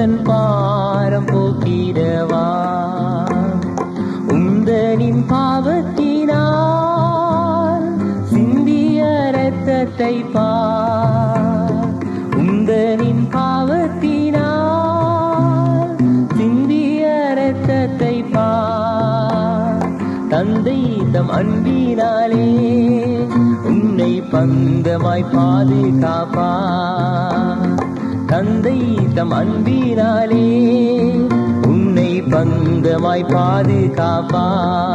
உந்தன் பாரம் போக்கிடவா உந்தனின் பாவத்தினால் சிந்திய ரத்தத்தை பார் உந்தனின் பாவத்தினால் சிந்திய ரத்தத்தை பார் தந்தை தம் அன்பினாலே உன்னை பந்தமாய் பாதுகாப்பா தந்தை தம் அன்பினாலே உன்னை பந்தமாய் பாதுகாப்பா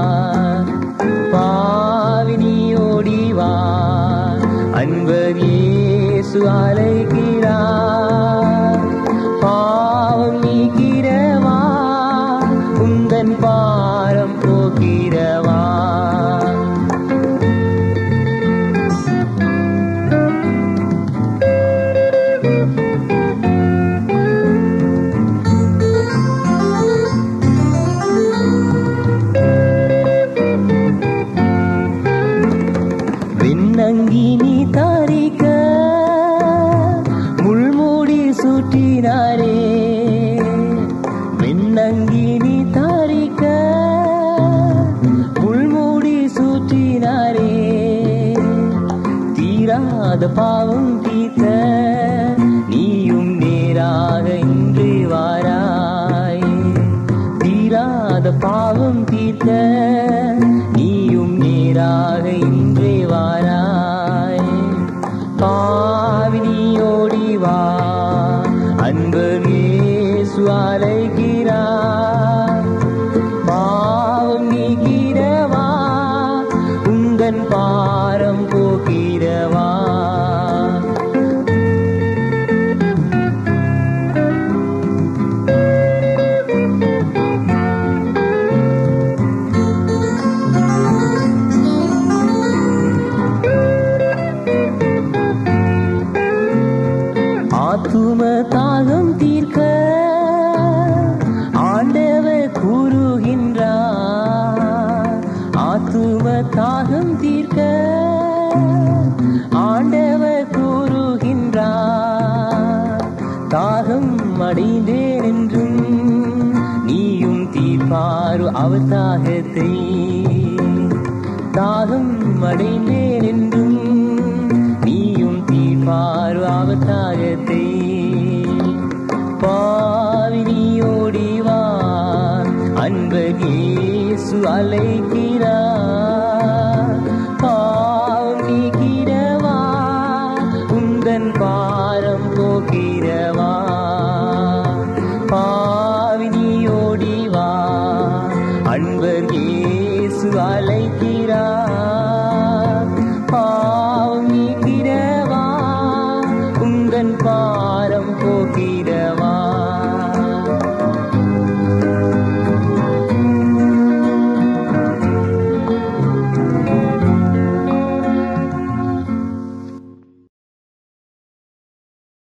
பாவினி ஓடிவா அன்பர் இயேசு அழைக்கிறார் பாவம் நீக்கிறவா உந்தன் பாரம் போக்கிறவா விண்ணங்கி நீ தாரிக்க முள்மூடி சுற்றினாரே விண்ணங்கி நீ தாரிக்க முள்மூடி சுற்றினாரே தீராத பாவம் தீர்த்த நீயும் நேராக இன்று வாராய் தீராத பாவம் தீர்த்த நீயும் நேராக இன்றே வாராய் பாவினி ஓடி வா அன்பர் இயேசு அழைக்கிறார் பாவம் நீக்கிறவா உந்தன் பாரம் போக்கிறவா ஆத்தும தாகம் தீர்க்க ஆண்டவர் கூறுகின்றார் ஆத்தும தாகம் தீர்க்க ஆண்டவர் கூறுகின்றார் தாகம் அடைந்தேன் என்றும் நீயும் தீர்ப்பாரு அவர் தாகத்தை தாகம் அடைந்தேன் என்றும் நீயும் தீர்ப்பாரு அவர் தாகத்தை பாவினி ஓடிவா அன்பர் இயேசு அழைக்கிறார் பாவம் நீக்கிறவா உந்தன் பாரம் போக்கிறவா பாவினி ஓடிவா அன்பர் இயேசு அழைக்கிறார்